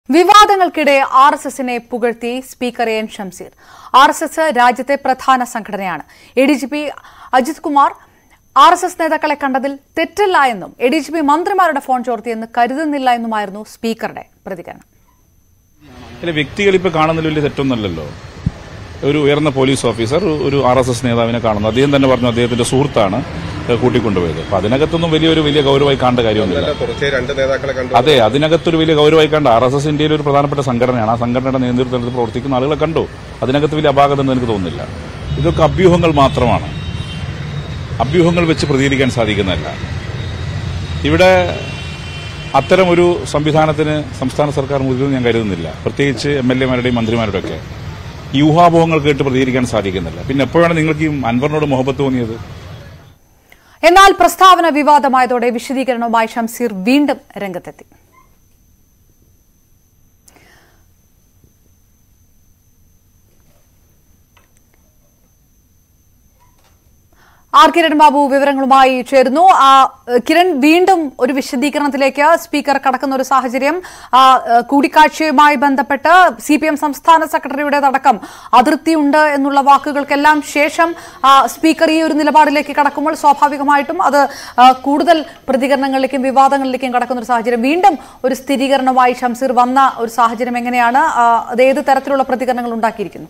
വിവാദങ്ങൾക്കിടെ R S എസിനെ പുകഴ്ത്തി speaker N Shamseer R S S രാജ്യത്തെ പ്രധാന സംഘടനയാണ് A D G P Ajith Kumar R S S നേതാക്കളെ കണ്ടതിൽ തെറ്റില്ല എന്നും എ ഡി ജി പി മന്ത്രിമാരുടെ ഫോൺ ചോർത്തിയെന്ന് കരുതുന്നില്ല എന്നുമായിരുന്നു സ്പീക്കറുടെ പ്രതികരണം അല്ല വ്യക്തികൾ ഇപ്പൊ കാണുന്നതിൽ വലിയ തെറ്റൊന്നുമല്ലല്ലോ ഒരു ഉയർന്ന പോലീസ് ഓഫീസർ ഒരു ആർ എസ് എസ് നേതാവിനെ കാണുന്നു അദ്ദേഹം തന്നെ പറഞ്ഞു അദ്ദേഹത്തിന്റെ സുഹൃത്താണ് ഏഹ് കൂട്ടിക്കൊണ്ടുപോയത് അപ്പൊ അതിനകത്തൊന്നും വലിയൊരു വലിയ ഗൗരവമായി കാണേണ്ട കാര്യമൊന്നുമില്ല അല്ല, തുടർച്ചയായി രണ്ട് നേതാക്കളെ കണ്ടു അതെ അതിനകത്തൊരു വലിയ ഗൗരവമായി കണ്ട ആർ എസ് എസ് ഇന്ത്യയിലെ ഒരു പ്രധാനപ്പെട്ട സംഘടനയാണ് ആ സംഘടനയുടെ നേതൃത്വത്തിൽ പ്രവർത്തിക്കുന്ന ആളുകളെ കണ്ടു അതിനകത്ത് വലിയ അപാകത എന്ന് എനിക്ക് തോന്നുന്നില്ല ഇതൊക്കെ അഭ്യൂഹങ്ങൾ മാത്രമാണ് അഭ്യൂഹങ്ങൾ വെച്ച് പ്രതികരിക്കാൻ സാധിക്കുന്നതല്ല ഇവിടെ അത്തരം ഒരു സംവിധാനത്തിന് സംസ്ഥാന സർക്കാർ മുതിരുമെന്ന് ഞാൻ കരുതുന്നില്ല പ്രത്യേകിച്ച് എം എൽ എമാരുടെയും മന്ത്രിമാരുടെയും ഒക്കെ ഈ ഊഹാപോഹങ്ങൾ കേട്ട് പ്രതികരിക്കാൻ സാധിക്കുന്നില്ല പിന്നെ എപ്പോഴാണ് നിങ്ങൾക്ക് ഈ അൻവറിനോട് മുഹബത്ത് തോന്നിയത് എന്നാൽ പ്രസ്താവന വിവാദമായതോടെ വിശദീകരണവുമായി ഷംസീർ വീണ്ടും രംഗത്തെത്തി ആർ കിരൺ ബാബു വിവരങ്ങളുമായി ചേരുന്നു ആ, ഏഹ്, കിരൺ വീണ്ടും ഒരു വിശദീകരണത്തിലേക്ക് സ്പീക്കർ കടക്കുന്ന ഒരു സാഹചര്യം ആ, ഏഹ്, കൂടിക്കാഴ്ചയുമായി ബന്ധപ്പെട്ട് സി പി എം സംസ്ഥാന സെക്രട്ടറിയുടേതടക്കം അതിർത്തിയുണ്ട് എന്നുള്ള വാക്കുകൾക്കെല്ലാം ശേഷം ആ, സ്പീക്കർ ഈ ഒരു നിലപാടിലേക്ക് കടക്കുമ്പോൾ സ്വാഭാവികമായിട്ടും അത് ആ, കൂടുതൽ പ്രതികരണങ്ങളിലേക്കും വിവാദങ്ങളിലേക്കും കടക്കുന്ന ഒരു സാഹചര്യം വീണ്ടും ഒരു സ്ഥിരീകരണമായി ഷംസീർ വന്ന ഒരു സാഹചര്യം എങ്ങനെയാണ് ആ, അത് ഏത് തരത്തിലുള്ള പ്രതികരണങ്ങൾ ഉണ്ടാക്കിയിരിക്കുന്നു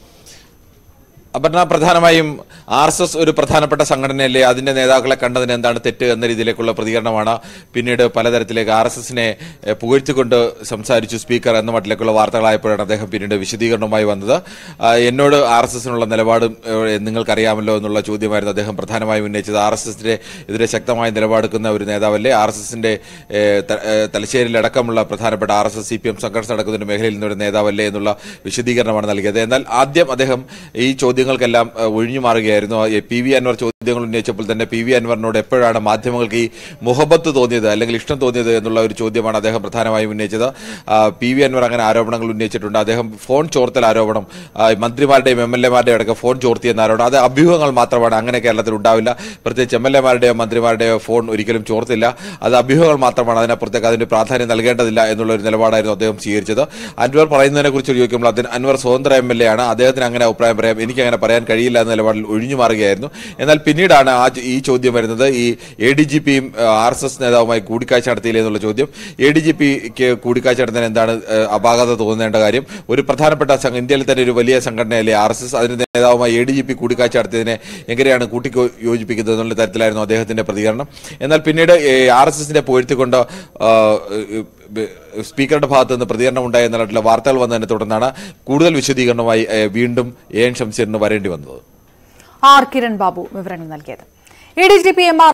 അപർണ പ്രധാനമായും ആർ എസ് എസ് ഒരു പ്രധാനപ്പെട്ട സംഘടനയല്ലേ അതിന്റെ നേതാക്കളെ കണ്ടതിന് എന്താണ് തെറ്റ് എന്ന രീതിയിലേക്കുള്ള പ്രതികരണമാണ് പിന്നീട് പലതരത്തിലേക്ക് ആർ എസ് എസിനെ പുകഴ്ത്തിക്കൊണ്ട് സംസാരിച്ചു സ്പീക്കർ എന്ന മട്ടിലേക്കുള്ള വാർത്തകളായപ്പോഴാണ് അദ്ദേഹം പിന്നീട് വിശദീകരണവുമായി വന്നത് ആ, എന്നോട് ആർ എസ് എസിനുള്ള നിലപാടും ഏഹ്, നിങ്ങൾക്കറിയാമല്ലോ എന്നുള്ള ചോദ്യമായിരുന്നു അദ്ദേഹം പ്രധാനമായും ഉന്നയിച്ചത് ആർ എസ് എസിന്റെ എതിരെ ശക്തമായ നിലപാടെടുക്കുന്ന ഒരു നേതാവല്ലേ ആർ എസ് എസിന്റെ തലശ്ശേരിയിലടക്കമുള്ള പ്രധാനപ്പെട്ട R S S C P M സംഘർഷം നടക്കുന്ന മേഖലയിൽ നിന്നൊരു നേതാവല്ലേ എന്നുള്ള വിശദീകരണമാണ് നൽകിയത് എന്നാൽ ആദ്യം അദ്ദേഹം ഈ ചോദ്യങ്ങൾക്കെല്ലാം ഏഹ്, ഒഴിഞ്ഞു മാറുകയായിരുന്നു ആ, ഈ പി വി അൻവർ ചോദ്യങ്ങൾ ഉന്നയിച്ചപ്പോൾ തന്നെ പി വി അൻവറിനോട് എപ്പോഴാണ് മാധ്യമങ്ങൾക്ക് ഈ മുഹബത്ത് തോന്നിയത് അല്ലെങ്കിൽ ഇഷ്ടം തോന്നിയത് എന്നുള്ള ഒരു ചോദ്യമാണ് അദ്ദേഹം പ്രധാനമായും ഉന്നയിച്ചത് ആ, പി വി അൻവർ അങ്ങനെ ആരോപണങ്ങൾ ഉന്നയിച്ചിട്ടുണ്ട് അദ്ദേഹം ഫോൺ ചോർത്തൽ ആരോപണം ആ, മന്ത്രിമാരുടെയും എം എൽ എമാരുടെയും അടക്കം ഫോൺ ചോർത്തിയെന്ന ആരോപണം അത് അഭ്യൂഹങ്ങൾ മാത്രമാണ് അങ്ങനെ കേരളത്തിൽ ഉണ്ടാവില്ല പ്രത്യേകിച്ച് എം എൽ എമാരുടെയോ മന്ത്രിമാരുടെയോ ഫോൺ ഒരിക്കലും ചോർത്തില്ല അത് അഭ്യൂഹങ്ങൾ മാത്രമാണ് അതിനപ്പുറത്തേക്ക് അതിന്റെ പ്രാധാന്യം നൽകേണ്ടതില്ല എന്നുള്ള ഒരു നിലപാടായിരുന്നു അദ്ദേഹം സ്വീകരിച്ചത് അൻവർ പറയുന്നതിനെ കുറിച്ച് ചോദിക്കുമ്പോൾ അതിന് അൻവർ സ്വതന്ത്ര എം എൽ എ ആണ് അദ്ദേഹത്തിന് അങ്ങനെ അഭിപ്രായം പറയാം എനിക്ക് അങ്ങനെ പറയാൻ കഴിയില്ല എന്ന നിലപാടിൽ ഒഴിഞ്ഞു മാറുകയായിരുന്നു എന്നാൽ പിന്നീടാണ് ആ ചോ- ഈ ചോദ്യം വരുന്നത് ഈ എ ഡി ജി പിയും ആർ എസ് എസ് നേതാവുമായി കൂടിക്കാഴ്ച നടത്തിയില്ലേ എന്നുള്ള ചോദ്യം എ ഡി ജി പിക്ക് കൂടിക്കാഴ്ച നടത്തുന്നതിന് എന്താണ് ഏഹ്, അപാകത തോന്നേണ്ട കാര്യം ഒരു പ്രധാനപ്പെട്ട സംഘ- ഇന്ത്യയിൽ തന്നെ ഒരു വലിയ സംഘടനയല്ലേ ആർ എസ് എസ് അതിന്റെ നേതാവുമായി എ ഡി ജി പി കൂടിക്കാഴ്ച നടത്തിയതിനെ എങ്ങനെയാണ് കൂട്ടി യോജിപ്പിക്കുന്നത് എന്നുള്ള തരത്തിലായിരുന്നു അദ്ദേഹത്തിന്റെ പ്രതികരണം എന്നാൽ പിന്നീട് ആർ എസ് എസിനെ പുകഴ്ത്തിക്കൊണ്ട് ആ, ഏഹ്, ബ- സ്പീക്കറുടെ ഭാഗത്ത് നിന്ന് പ്രതികരണം ഉണ്ടായി എന്നുള്ള വാർത്തകൾ വന്നതിനെ തുടർന്നാണ് കൂടുതൽ വിശദീകരണവുമായി ഏഹ്, വീണ്ടും എ എൻ ഷംസീറിന് വരേണ്ടി വന്നത് ആർ കിരൺ ബാബു വിവരങ്ങൾ നൽകിയത് A D G P M R